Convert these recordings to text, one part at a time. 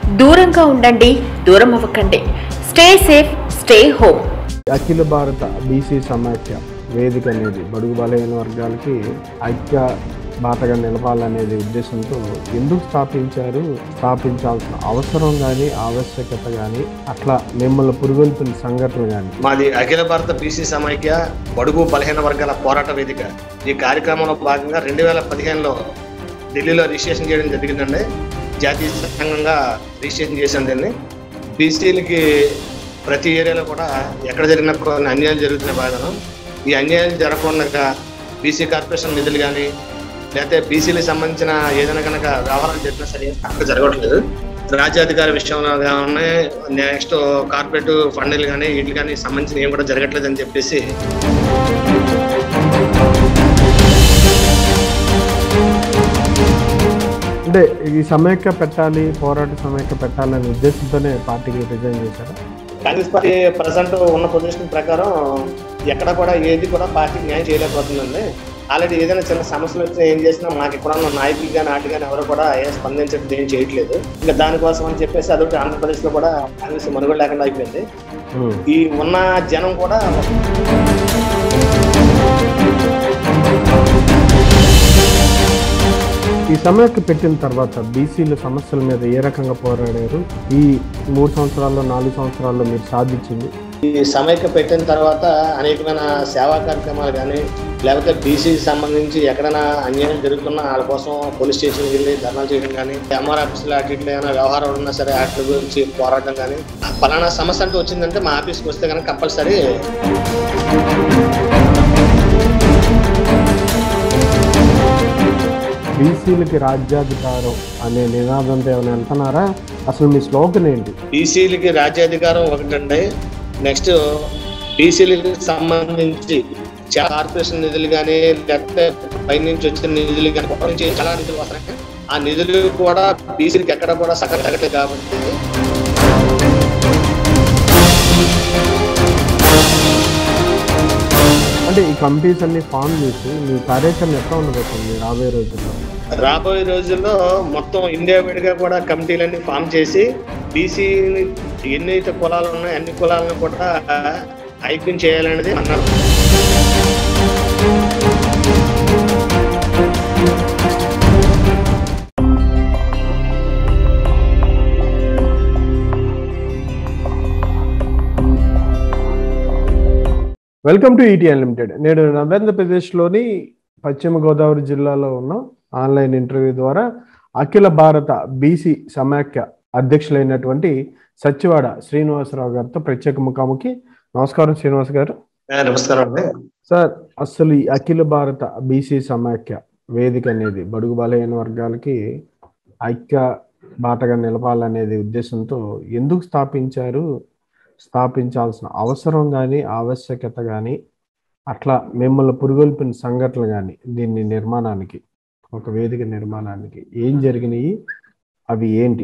దూరంగా ఉండండి దూరం అవ్వకండి stay safe stay home Akhila Bharata BC సమాఖ్య వేదిక అనేది బడుగు బలహీన వర్గాలకి ఐక్య బాటగా నిలపాలనేది ఉద్దేశంతో ఎందుకు స్థాపించారు స్థాపించాల్సిన అవసరం కానీ ఆవశ్యకత కానీ అట్లా మిమ్మల్ని పురుగొల్పిన సంఘటనలు కానీ మాది అఖిల భారత బీసీ సమైక్య బడుగు బలహీన వర్గాల పోరాట వేదిక ఈ కార్యక్రమంలో భాగంగా రెండు వేల పదిహేనులో ఢిల్లీలో రిజిస్ట్రేషన్ చేయడం జరిగిందండి జాతీయ సంఘంగా రిజిస్ట్రేషన్ చేశాను దీన్ని బీసీలకి ప్రతి ఏరియాలో కూడా ఎక్కడ జరిగిన కొన్ని అన్యాయాలు జరుగుతున్నాయి బాధను ఈ అన్యాయాలు జరగకుండా బీసీ కార్పొరేషన్ నిధులు కానీ లేకపోతే బీసీలకు సంబంధించిన ఏదైనా కనుక వ్యవహారాలు జరిగినా సరే అక్కడ జరగట్లేదు రాజ్యాధికార విషయంలో కానీ నెక్స్ట్ కార్పొరేట్ ఫండ్లు కానీ వీటికి కానీ సంబంధించిన ఏం కూడా జరగట్లేదు అని చెప్పేసి అంటే ఈ సమైక్య పెట్టాలి పోరాట సమైక్య పెట్టాలనే ఉద్దేశంతోనే పార్టీకి రిజైన్ చేశారు కాంగ్రెస్ పార్టీ ప్రజెంట్ ఉన్న పొజిషన్ ప్రకారం ఎక్కడ కూడా ఏది కూడా పార్టీకి న్యాయం చేయలేకపోతుందండి ఆల్రెడీ ఏదైనా చిన్న సమస్యలు వచ్చినా ఏం చేసినా మాకు ఇక్కడ ఉన్న నాయకులు కానీ నాటి కానీ ఎవరు కూడా ఏ స్పందించడం ఏం చేయట్లేదు ఇంకా దానికోసం అని చెప్పేసి అదొకటి ఆంధ్రప్రదేశ్ లో కూడా కాంగ్రెస్ మనుగడ లేకుండా అయిపోయింది ఉమ్. ఈ ఉన్న జనం కూడా ఈ సమైక్య పెట్టిన తర్వాత బీసీల సమస్యల మీద ఏ రకంగా పోరాడారు ఈ మూడు సంవత్సరాల్లో నాలుగు సంవత్సరాల్లో మీరు సాధించింది ఈ సమైక్య పెట్టిన తర్వాత అనేకమైన సేవా కార్యక్రమాలు కానీ లేకపోతే బీసీకి సంబంధించి ఎక్కడైనా అన్యాయం జరుగుతున్నా వాళ్ళ కోసం పోలీస్ స్టేషన్కి వెళ్ళి ధర్నాలు చేయడం కానీ ఎంఆర్ ఆఫీసులో అటు ఇట్లా ఏమైనా వ్యవహారం ఉన్నా సరే వాటి గురించి పోరాటం కానీ పలానా సమస్య అంటూ వచ్చిందంటే మా ఆఫీస్కి వస్తే కనుక కంపల్సరీ బీసీలకి రాజ్యాధికారం అనే నినాదంతో ఏమైనా వెళ్తున్నారా అసలు మీ స్లోగన్ ఏంటి బీసీలకి రాజ్యాధికారం ఒకటండి నెక్స్ట్ బీసీలకు సంబంధించి చాలా కార్పొరేషన్ నిధులు కానీ లేకపోతే పై నుంచి వచ్చిన నిధులు కానీ గొప్ప నుంచి చాలా నిధులు వస్తాయి ఆ నిధులు కూడా బీసీలకి ఎక్కడ కూడా సగం తగ్గట్లేదు కాబట్టి అంటే ఈ కమిటీస్ అన్ని ఫామ్ చేసి మీ కార్యాచరణ ఎట్లా ఉండబోతుంది రాబోయే రోజుల్లో రాబోయే రోజుల్లో మొత్తం ఇండియా వైడ్గా కూడా కమిటీలన్నీ ఫామ్ చేసి బీసీ ఎన్నైతే కులాలు ఉన్నాయో అన్ని కులాలను కూడా ఐక్యం చేయాలనేది అన్నారు వెల్కమ్ టు ఈటీ అన్లిమిటెడ్ నేను ఆంధ్రప్రదేశ్లోని పశ్చిమ గోదావరి జిల్లాలో ఉన్న ఆన్లైన్ ఇంటర్వ్యూ ద్వారా అఖిల భారత బీసీ సమాఖ్య అధ్యక్షులైనటువంటి సత్యవాడ శ్రీనివాసరావు గారితో ప్రత్యేక ముఖాముఖి నమస్కారం శ్రీనివాస్ గారు ఆ, నమస్కారం అండి సార్ అసలు ఈ అఖిల భారత బీసీ సమాఖ్య వేదిక అనేది బడుగు బలహీన వర్గాలకి ఐక్య బాటగా నిలపాలనేది ఉద్దేశంతో ఎందుకు స్థాపించారు స్థాపించాల్సిన అవసరం కానీ ఆవశ్యకత కానీ అట్లా మిమ్మల్ని పురుగొల్పిన సంఘటనలు కానీ దీన్ని నిర్మాణానికి ఒక వేదిక నిర్మాణానికి ఏం జరిగినాయి అవి ఏంటి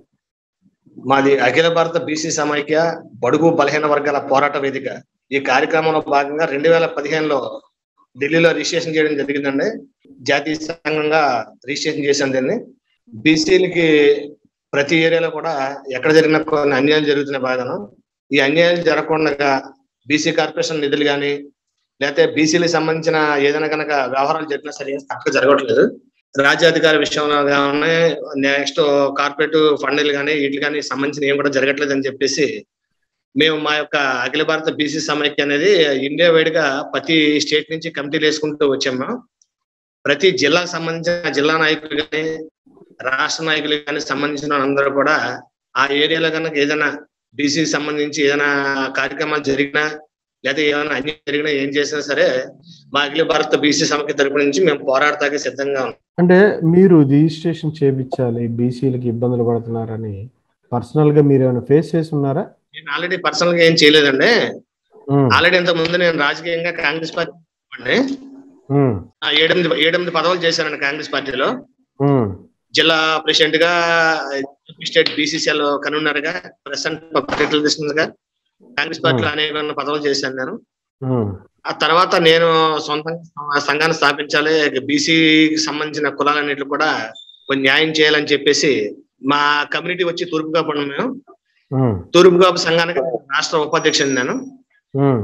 మాది అఖిల భారత బీసీ సమైక్య బడుగు బలహీన వర్గాల పోరాట వేదిక ఈ కార్యక్రమంలో భాగంగా రెండు వేల పదిహేనులో ఢిల్లీలో రిజిస్ట్రేషన్ చేయడం జరిగిందండి జాతీయ సంఘంగా రిజిస్ట్రేషన్ చేశాను దీన్ని బీసీలకి ప్రతి ఏరియాలో కూడా ఎక్కడ జరిగిన కొన్ని అన్యాయాలు జరుగుతున్నాయి బాధను ఈ అన్యాయాలు జరగకుండా బీసీ కార్పొరేషన్ నిధులు కానీ లేకపోతే బీసీలకు సంబంధించిన ఏదైనా కనుక వ్యవహారాలు జరిగినా సరే అక్కడ జరగట్లేదు రాజ్యాధికార విషయంలో కానీ నెక్స్ట్ కార్పొరేట్ ఫండ్లు కానీ వీటికి కానీ సంబంధించిన ఏం కూడా జరగట్లేదు అని చెప్పేసి మేము మా యొక్క అఖిల భారత బీసీ సమైక్య అనేది ఇండియా వైడ్ గా ప్రతి స్టేట్ నుంచి కమిటీలు వేసుకుంటూ వచ్చాము ప్రతి జిల్లాకు సంబంధించిన జిల్లా నాయకులు కానీ రాష్ట్ర నాయకులు కానీ సంబంధించిన అందరూ కూడా ఆ ఏరియాలో కనుక ఏదైనా బీసీకి సంబంధించి ఏదైనా కార్యక్రమాలు జరిగినా లేదా ఏమైనా అన్ని జరిగినా ఏం చేసినా సరే మా అఖిల భారత బీసీ సమైక్య తరపు నుంచి మేము పోరాడతానికి సిద్ధంగా ఉన్నాం అంటే మీరు రిజిస్ట్రేషన్ చేపించాలి బీసీలకి ఇబ్బందులు పడుతున్నారని పర్సనల్ గా మీరు ఏమైనా ఫేస్ చేసి ఉన్నారా నేను ఆల్రెడీ పర్సనల్ గా ఏం చేయలేదండి ఉమ్, ఆల్రెడీ ఇంతకు ముందు నేను రాజకీయంగా కాంగ్రెస్ పార్టీ వాడిని. ఉమ్, ఆ ఏడెనిమిది ఏడెనిమిది పదవులు చేశానండి కాంగ్రెస్ పార్టీలో ఉమ్, జిల్లా ప్రెసిడెంట్ గా స్టేట్ బీసీసీఎల్ కన్వీనర్ గా ప్రెసెంట్ పబ్లిక్ గా కాంగ్రెస్ పార్టీలో అనేక పదవులు చేశాను నేను ఉమ్, ఆ తర్వాత నేను సొంతంగా సంఘాన్ని స్థాపించాలి బీసీకి సంబంధించిన కులాలన్నింటిలో కూడా కొన్ని న్యాయం చేయాలని చెప్పేసి మా కమ్యూనిటీ వచ్చి తూర్పు కాపు మేము ఉమ్, తూర్పు కాపు సంఘానికి రాష్ట్ర ఉపాధ్యక్షుడు నేను ఉమ్,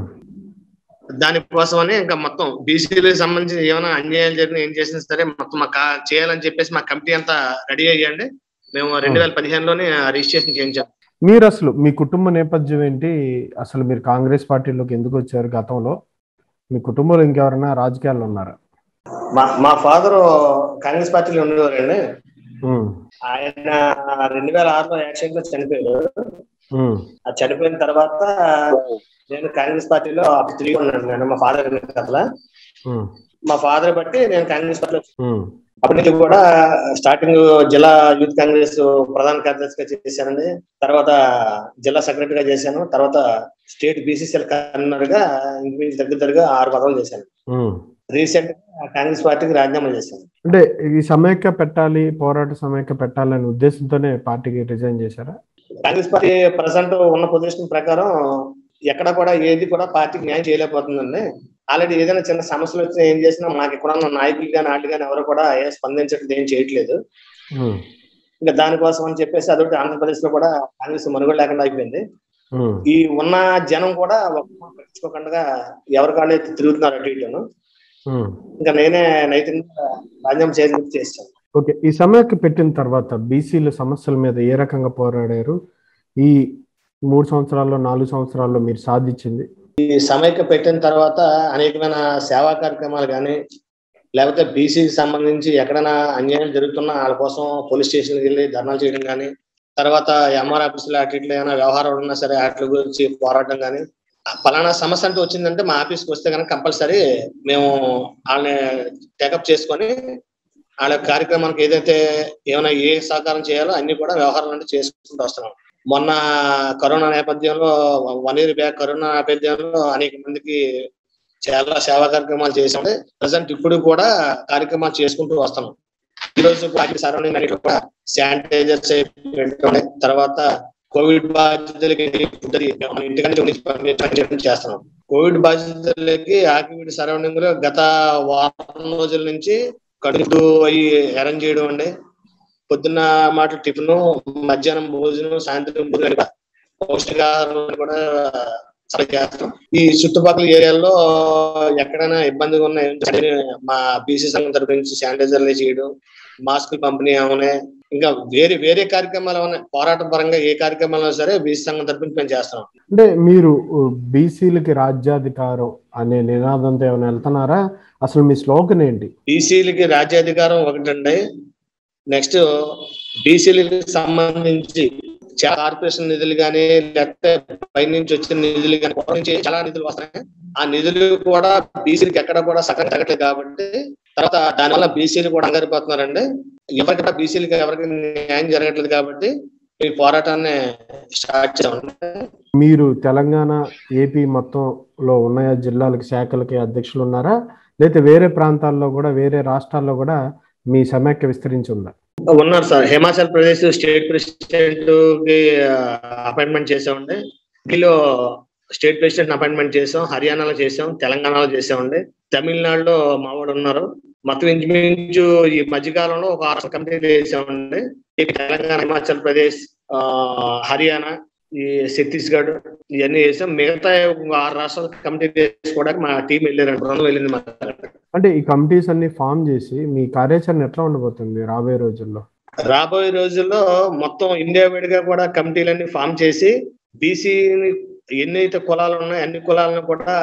దానికోసమని ఇంకా మొత్తం బీసీలకు సంబంధించి ఏమైనా అన్యాయాలు జరిగిన ఏం చేసినా సరే మొత్తం మాకు కా- చేయాలని చెప్పేసి మా కమిటీ అంతా రెడీ అయ్యండి మేము రెండు వేల పదిహేనులోనే రిజిస్ట్రేషన్ చేయించాం మీరు అసలు మీ కుటుంబ నేపథ్యం ఏంటి అసలు మీరు కాంగ్రెస్ పార్టీలోకి ఎందుకు వచ్చారు గతంలో మీ కుటుంబంలో ఇంకెవరైనా రాజకీయాల్లో ఉన్నారా మా మా ఫాదర్ కాంగ్రెస్ పార్టీలో ఉండేవారండి ఉమ్, ఆయన రెండు వేల ఆరులో యాక్సిడెంట్ లో చనిపోయారు ఉమ్, ఆ చనిపోయిన తర్వాత నేను కాంగ్రెస్ పార్టీలో అప్పుడు తిరిగి ఉన్నాను నేను మా ఫాదర్ అట్లా ఉమ్, మా ఫాదర్ బట్టి నేను కాంగ్రెస్ పార్టీలో ఉమ్, అప్పటి నుంచి కూడా స్టార్టింగ్ జిల్లా యూత్ కాంగ్రెస్ ప్రధాన కార్యదర్శిగా చేశానండి తర్వాత జిల్లా సెక్రటరీగా చేశాను తర్వాత స్టేట్ బీసీసీఎల్ కన్వీనర్ గా ఇంచుమించు దగ్గర దగ్గరగా ఆరు పదవులు చేశాను ఉమ్. రీసెంట్ గా కాంగ్రెస్ పార్టీకి రాజీనామా చేశాను అంటే ఈ సమైక్య పెట్టాలి పోరాట సమైక్య పెట్టాలనే ఉద్దేశంతోనే పార్టీకి రిజైన్ చేశారా కాంగ్రెస్ పార్టీ ప్రజెంట్ ఉన్న పొజిషన్ ప్రకారం ఎక్కడ కూడా ఏది కూడా పార్టీకి న్యాయం చేయలేకపోతుందండి ఆల్రెడీ ఏదైనా చిన్న సమస్యలు వచ్చినా ఏం చేసినా మాకు ఇక్కడ ఉన్న నాయకులు కానీ వాళ్ళు కానీ ఎవరు కూడా ఏ స్పందించట్లేదు ఏం చేయట్లేదు ఉమ్, ఇంకా దానికోసం అని చెప్పేసి అదొకటి ఆంధ్రప్రదేశ్ లో కూడా కాంగ్రెస్ మనుగడ లేకుండా అయిపోయింది ఉమ్, ఈ ఉన్న జనం కూడా ఒక్క పట్టించుకోకుండా ఎవరి కాళ్ళు ఎత్తి తిరుగుతున్నారు అటు ఇటును ఉమ్. ఇంకా నేనే నైతికంగా రాజ్యాంగం చేసి చేస్తాను ఓకే ఈ సమైక్య పెట్టిన తర్వాత బీసీల సమస్యల మీద ఏ రకంగా పోరాడారు ఈ మూడు సంవత్సరాల్లో నాలుగు సంవత్సరాల్లో మీరు సాధించింది ఈ సమైక్య పెట్టిన తర్వాత అనేకమైన సేవా కార్యక్రమాలు కానీ లేకపోతే బీసీకి సంబంధించి ఎక్కడైనా అన్యాయం జరుగుతున్నా వాళ్ళ కోసం పోలీస్ స్టేషన్కి వెళ్ళి ధర్నాలు చేయడం కానీ తర్వాత ఎంఆర్ ఆఫీసులో అటు ఇట్లా ఏమైనా వ్యవహారాలు ఉన్నా సరే వాటి గురించి పోరాటం కానీ ఫలానా సమస్య అంటూ వచ్చిందంటే మా ఆఫీస్కి వస్తే కనుక కంపల్సరీ మేము వాళ్ళని టేకప్ చేసుకొని వాళ్ళ కార్యక్రమానికి ఏదైతే ఏమైనా ఏ సహకారం చేయాలో అన్ని కూడా వ్యవహారాలు అంటే చేసుకుంటూ వస్తున్నాం మొన్న కరోనా నేపథ్యంలో వన్ ఇయర్ బ్యాక్ కరోనా నేపథ్యంలో అనేక మందికి చాలా సేవా కార్యక్రమాలు చేసాం ప్రజెంట్ ఇప్పుడు కూడా కార్యక్రమాలు చేసుకుంటూ వస్తున్నాం ఈ రోజు సరౌండింగ్ అన్నిటి కూడా శానిటైజర్స్ పెట్టడం తర్వాత కోవిడ్ బాధితులకి food అది మన ఇంటికంటే పంపించడం చెప్పి చేస్తున్నాం కోవిడ్ బాధితులకి ఆకివీడి సరౌండింగ్ లో గత వారం రోజుల నుంచి కడుపు అవి అరేంజ్ చేయడం అండి పొద్దున్న మాట టిఫిన్ మధ్యాహ్నం భోజనం సాయంత్రం భోజనం కూడా పౌష్టికాహారం కూడా సప్లై చేస్తాం ఈ చుట్టుపక్కల ఏరియాల్లో ఎక్కడైనా ఇబ్బందిగా ఉన్న మా బీసీ సంఘం తరపు నుంచి శానిటైజర్లు చేయడం మాస్కులు పంపిణీ అవునాయి ఇంకా వేరే వేరే కార్యక్రమాలు ఉన్నాయి పోరాట పరంగా ఏ కార్యక్రమాలు సరే బీసీ సంఘం తరపు నుంచి మేము చేస్తున్నాం అంటే మీరు బీసీలకి రాజ్యాధికారం అనే నినాదంతో ఏమైనా వెళ్తున్నారా అసలు మీ స్లోగన్ ఏంటి బీసీలకి రాజ్యాధికారం ఒకటండి నెక్స్ట్ బీసీలకు సంబంధించి చాలా కార్పొరేషన్ నిధులు కానీ లేకపోతే పై నుంచి వచ్చిన నిధులు కానీ నుంచి చాలా నిధులు వస్తాయి ఆ నిధులు కూడా బీసీలకు ఎక్కడ కూడా సగం తగ్గట్లేదు కాబట్టి తర్వాత దానివల్ల బీసీలు కూడా అంగరిపోతున్నారండి ఎవరికి కూడా బీసీలకి ఎవరికి న్యాయం జరగట్లేదు కాబట్టి ఈ పోరాటాన్ని స్టార్ట్ చేసామండి మీరు తెలంగాణ ఏపీ మొత్తంలో ఉన్న జిల్లాలకి శాఖలకి అధ్యక్షులు ఉన్నారా లేకపోతే వేరే ప్రాంతాల్లో కూడా వేరే రాష్ట్రాల్లో కూడా మీ సమైక్య విస్తరించి ఉందా ఉన్నారు sir Himachal Pradesh state president కి అపాయింట్మెంట్ చేసామండి ఢిల్లీలో స్టేట్ ప్రెసిడెంట్ అపాయింట్మెంట్ చేసాం హర్యానాలో చేసాం తెలంగాణలో చేసామండి తమిళనాడులో మావాడు ఉన్నారు మొత్తం ఇంచుమించు ఈ మధ్యకాలంలో ఒక ఆరు కమిటీ చేసామండి ఏపీ, తెలంగాణ హిమాచల్ ప్రదేశ్ ఆ, హర్యానా ఈ ఛత్తీస్గఢ్ ఇవన్నీ చేసాం మిగతా ఒక ఆరు రాష్ట్రాల కమిటీ చేసుకోవడానికి మా టీం వెళ్ళారండి బృందం వెళ్ళింది మా దగ్గర. అంటే ఈ కమిటీస్ అన్ని ఫామ్ చేసి మీ కార్యాచరణ ఎట్లా ఉండబోతుంది రాబోయే రోజుల్లో రాబోయే రోజుల్లో మొత్తం ఇండియా వైడ్ గా కూడా కమిటీలన్నీ ఫామ్ చేసి బీసీని ఎన్నైతే కులాలు ఉన్నాయో అన్ని కులాలను కూడా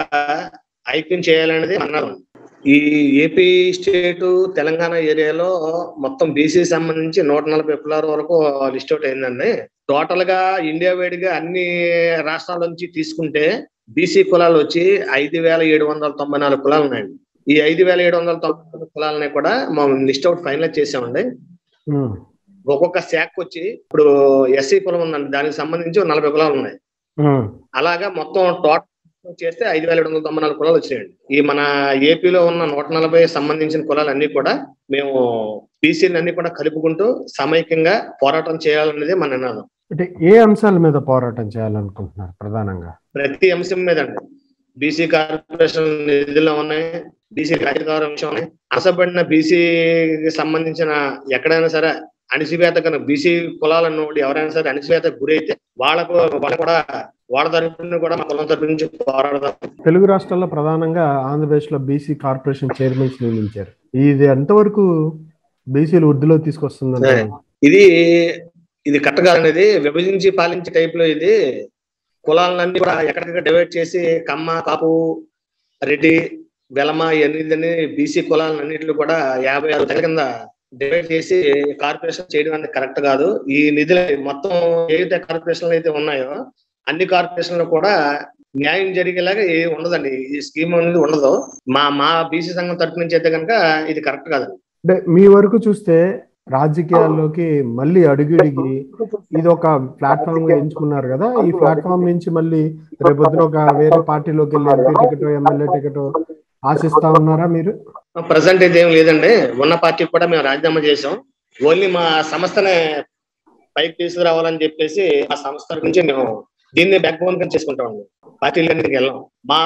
ఐక్యం చేయాలనేది అన్నారు ఈ ఏపీ స్టేట్ తెలంగాణ ఏరియాలో మొత్తం బీసీ సంబంధించి నూట నలభై కులాల వరకు లిస్ట్ అవుట్ అయిందండి టోటల్ గా ఇండియా వైడ్ గా అన్ని రాష్ట్రాల నుంచి తీసుకుంటే బీసీ కులాలు వచ్చి ఐదు వేల ఏడు వందల తొంభై నాలుగు కులాలు ఉన్నాయండి ఈ ఐదు వేల ఏడు వందల తొంభై నాలుగు కులాలని కూడా మనం లిస్ట్ అవుట్ ఫైనలైజ్ చేసామండి ఉమ్, ఒక్కొక్క శాఖ వచ్చి ఇప్పుడు ఎస్సీ కులం ఉందండి దానికి సంబంధించి ఒక నలభై కులాలు ఉన్నాయి ఉమ్, అలాగా మొత్తం టోటల్ చేస్తే ఐదు వేల ఏడు వందల తొంభై నాలుగు కులాలు వచ్చాయండి ఈ మన ఏపీలో ఉన్న నూట నలభై సంబంధించిన కులాలు అన్ని కూడా మేము బీసీలు అన్ని కూడా కలుపుకుంటూ సమైక్యంగా పోరాటం చేయాలనేది మన నినాదం అంటే ఏ అంశాల మీద పోరాటం చేయాలనుకుంటున్నారు ప్రధానంగా ప్రతి అంశం మీద అండి బీసీ కార్పొరేషన్ నిధులు ఉన్నాయి బీసీ కార్యక్రమం విషయం ఉన్నాయి అసబడిన బీసీకి సంబంధించిన ఎక్కడైనా సరే అణిసివేత కనుక బీసీ కులాలను ఎవరైనా సరే అణిసివేత గురైతే వాళ్ళకు వాళ్ళు కూడా వాళ్ళ తరపున కూడా మా కులం తరపు నుంచి పోరాడదాం తెలుగు రాష్ట్రాల్లో ప్రధానంగా ఆంధ్రప్రదేశ్ లో బీసీ కార్పొరేషన్ చైర్మన్స్ నియమించారు ఇది ఎంతవరకు బీసీలు వృద్ధిలో తీసుకొస్తుందంటే ఇది ఇది కట్టగాలనేది విభజించి పాలించే టైప్ లో ఇది కులాలన్నీ కూడా ఎక్కడికక్కడ డివైడ్ చేసి కమ్మ కాపు రెడ్డి వెలమ ఎన్ని బీసీ కులాలన్నింటిలో కూడా యాభై ఆరు తెగల కింద డివైడ్ చేసి కార్పొరేషన్ చేయడం అనేది కరెక్ట్ కాదు ఈ నిధులు మొత్తం ఏదైతే కార్పొరేషన్లు అయితే ఉన్నాయో అన్ని కార్పొరేషన్లు కూడా న్యాయం జరిగేలాగా ఏ ఉండదండి ఈ స్కీమ్ అనేది ఉండదు మా మా బీసీ సంఘం తరపు నుంచి అయితే కనుక ఇది కరెక్ట్ కాదు అంటే మీ వరకు చూస్తే రాజకీయాల్లోకి మళ్ళీ అడుగుడిగి ఇది ఒక ప్లాట్ఫామ్ గా ఎంచుకున్నారు కదా ఈ ప్లాట్ఫామ్ నుంచి మళ్ళీ రేపొద్దున ఒక వేరే పార్టీలోకి వెళ్ళి ఎంపీ టికెట్ ఎమ్మెల్యే టికెట్ ఆశిస్తా ఉన్నారా మీరు ప్రజెంట్ అయితే ఏం లేదండి ఉన్న పార్టీకి కూడా మేము రాజీనామా చేసాం ఓన్లీ మా సంస్థనే పైకి తీసుకురావాలని చెప్పేసి ఆ సంస్థ నుంచి మేము దీన్ని బ్యాక్ బోన్ కింద చేసుకుంటామండి పార్టీలకి వెళ్ళాం మా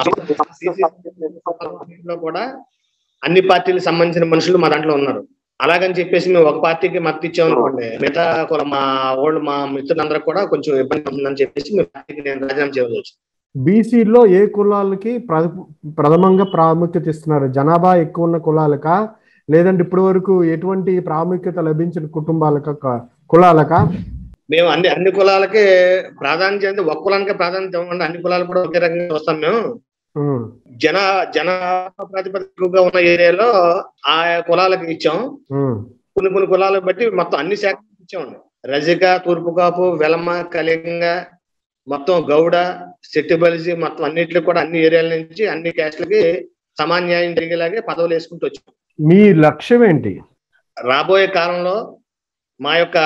లో కూడా అన్ని పార్టీలకు సంబంధించిన మనుషులు మా దాంట్లో ఉన్నారు అలాగని చెప్పేసి మేము ఒక పార్టీకి మద్దతు ఇచ్చామనుకోండి మిగతా కుల- మా వాళ్ళు మా మిత్రులందరూ కూడా కొంచెం ఇబ్బంది ఉంటుందని చెప్పేసి మేము పార్టీకి నేను రాజీనామా చేయవలసి వచ్చింది. బీసీలో ఏ కులాలకి ప్ర- ప్రథమంగా ప్రాముఖ్యత ఇస్తున్నారు జనాభా ఎక్కువ ఉన్న కులాలకా లేదంటే ఇప్పటి వరకు ఎటువంటి ప్రాముఖ్యత లభించిన కుటుంబాలక క- కులాలకా మేము అన్ని అన్ని కులాలకి ప్రాధాన్యత అంటే ఒక కులానికి ప్రాధాన్యత ఇవ్వకుండా అన్ని కులాలు కూడా ఒకే రకంగా చూస్తాం మేము ఉమ్, జన జన ప్రాతిపదికగా ఉన్న ఏరియాలో ఆ కులాలకు ఇచ్చాం ఉమ్, కొన్ని కొన్ని కులాలకు బట్టి మొత్తం అన్ని శాఖలకు ఇచ్చామండి రజిక తూర్పు కాపు వెలమ కళింగ మొత్తం గౌడ సెట్టిబలిసి మొత్తం అన్నిటికి కూడా అన్ని ఏరియాల నుంచి అన్ని క్యాస్ట్లకి సమాన్యాయం జరిగేలాగే పదవులు వేసుకుంటూ వచ్చాం మీ లక్ష్యం ఏంటి రాబోయే కాలంలో మా యొక్క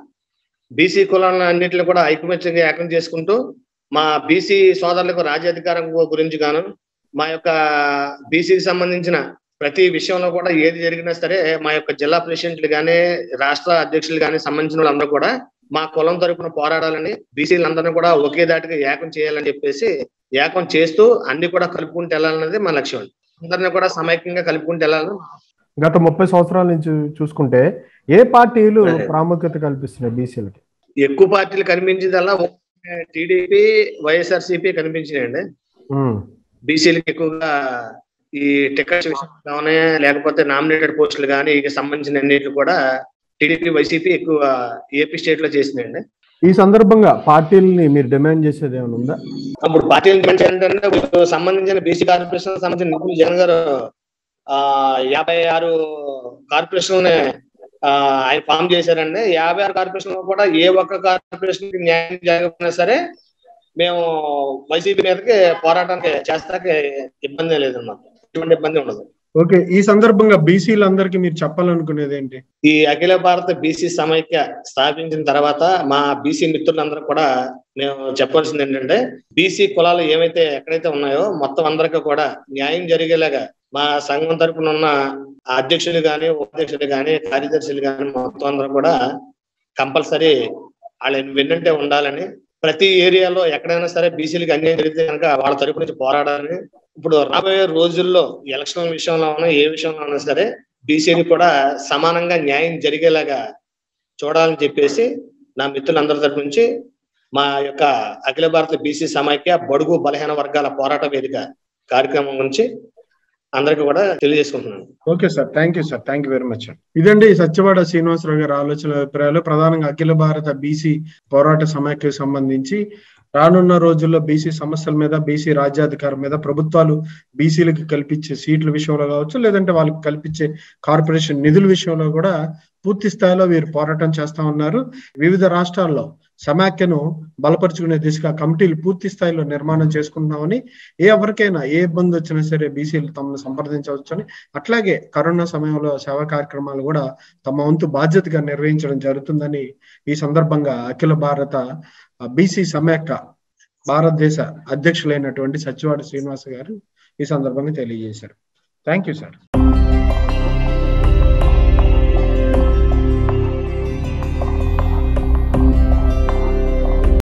బీసీ కులాలను అన్నింటిని కూడా ఐకమత్యంగా ఏకం చేసుకుంటూ మా బీసీ సోదరులకు రాజ్యాధికారం గు- గురించి గాను మా యొక్క బీసీకి సంబంధించిన ప్రతి విషయంలో కూడా ఏది జరిగినా సరే మా యొక్క జిల్లా ప్రెసిడెంట్లు కానీ రాష్ట్ర అధ్యక్షులు కానీ సంబంధించిన వాళ్ళందరూ కూడా మా కులం తరపున పోరాడాలని బీసీలందరినీ కూడా ఒకే దాటిగా ఏకం చేయాలని చెప్పేసి ఏకం చేస్తూ అన్ని కూడా కలుపుకుంటూ వెళ్ళాలన్నది మా లక్ష్యం అందరినీ కూడా సమైక్యంగా కలుపుకుంటూ వెళ్ళాలని గత ముప్పై సంవత్సరాల నుంచి చూసుకుంటే ఏ పార్టీలు అదే. ప్రాముఖ్యత కల్పిస్తున్నాయి బీసీలకి ఎక్కువ పార్టీలు కనిపించిందల్లా టీడీపీ వైఎస్ఆర్సీపీ కనిపించినాయండి ఉమ్, బీసీలకు ఎక్కువగా ఈ టికెట్స్ విషయంలోనే లేకపోతే నామినేటెడ్ పోస్టులు కానీ వీటికి సంబంధించిన అన్నిటి కూడా టీడీపీ వైసీపీ ఎక్కువ ఏపీ స్టేట్ లో చేసినాయండి ఈ సందర్భంగా పార్టీలని మీరు డిమాండ్ చేసేది ఏమైనా ఉందా అప్పుడు పార్టీలు డిమాండ్ ఏంటంటే ఇప్పుడు సంబంధించిన బీసీ కార్పొరేషన్ సంబంధించిన నిపుణులు జగన్ గారు ఆ యాభై ఆరు కార్పొరేషన్ ఆయన ఫామ్ చేశారండి యాభై ఆరు కార్పొరేషన్ కూడా ఏ ఒక్క కార్పొరేషన్ కి న్యాయం జరగకపోయినా సరే మేము వైసీపీ మీదకి పోరాటానికి చేస్తాకి ఇబ్బంది లేదన్నమాట ఎటువంటి ఇబ్బంది ఉండదు ఓకే ఈ సందర్భంగా బీసీలందరికీ మీరు చెప్పాలనుకునేది ఏంటి ఈ అఖిల భారత బీసీ సమైక్య స్థాపించిన తర్వాత మా బీసీ మిత్రులందరూ కూడా మేము చెప్పాల్సింది ఏంటంటే బీసీ కులాలు ఏమైతే ఎక్కడైతే ఉన్నాయో మొత్తం అందరికీ కూడా న్యాయం జరిగేలాగా మా సంఘం తరపున ఉన్న అధ్యక్షులు గాని ఉపాధ్యక్షులు గాని కార్యదర్శులు గాని మొత్తం అందరూ కూడా కంపల్సరీ వాళ్ళని వెన్నంటే ఉండాలని ప్రతి ఏరియాలో ఎక్కడైనా సరే బీసీలకు అన్యాయం జరిగితే కనుక వాళ్ళ తరపు నుంచి పోరాడాలని ఇప్పుడు రాబోయే రోజుల్లో ఎలక్షన్ విషయంలో ఉన్నా ఏ విషయంలో ఉన్నా సరే బీసీని కూడా సమానంగా న్యాయం జరిగేలాగా చూడాలని చెప్పేసి నా మిత్రులందరి తరపు నుంచి మా యొక్క అఖిల భారత బీసీ సమైక్య బడుగు బలహీన వర్గాల పోరాట వేదిక కార్యక్రమం గురించి అందరికీ కూడా తెలియజేసుకుంటున్నాను okay sir thank you sir thank you very much ఇదండి సత్యవాడ శ్రీనివాసరావు గారి ఆలోచన అభిప్రాయాలు ప్రధానంగా అఖిల భారత బీసీ పోరాట సమైక్యకు సంబంధించి రానున్న రోజుల్లో బీసీ సమస్యల మీద బీసీ రాజ్యాధికారం మీద ప్రభుత్వాలు బీసీలకు కల్పించే సీట్ల విషయంలో కావచ్చు లేదంటే వాళ్ళకి కల్పించే కార్పొరేషన్ నిధుల విషయంలో కూడా పూర్తి స్థాయిలో వీరు పోరాటం చేస్తా ఉన్నారు వివిధ రాష్ట్రాల్లో సమాఖ్యను బలపరుచుకునే దిశగా కమిటీలు పూర్తి స్థాయిలో నిర్మాణం చేసుకుంటున్నామని ఏ ఎవరికైనా ఏ ఇబ్బంది వచ్చినా సరే బీసీలు తమను సంప్రదించవచ్చని అట్లాగే కరోనా సమయంలో సేవా కార్యక్రమాలు కూడా తమ వంతు బాధ్యతగా నిర్వహించడం జరుగుతుందని ఈ సందర్భంగా అఖిల భారత బీసీ సమైక్య భారతదేశ అధ్యక్షులైనటువంటి సచివాడ శ్రీనివాస గారు ఈ సందర్భంగా తెలియజేశారు థ్యాంక్ యూ సార్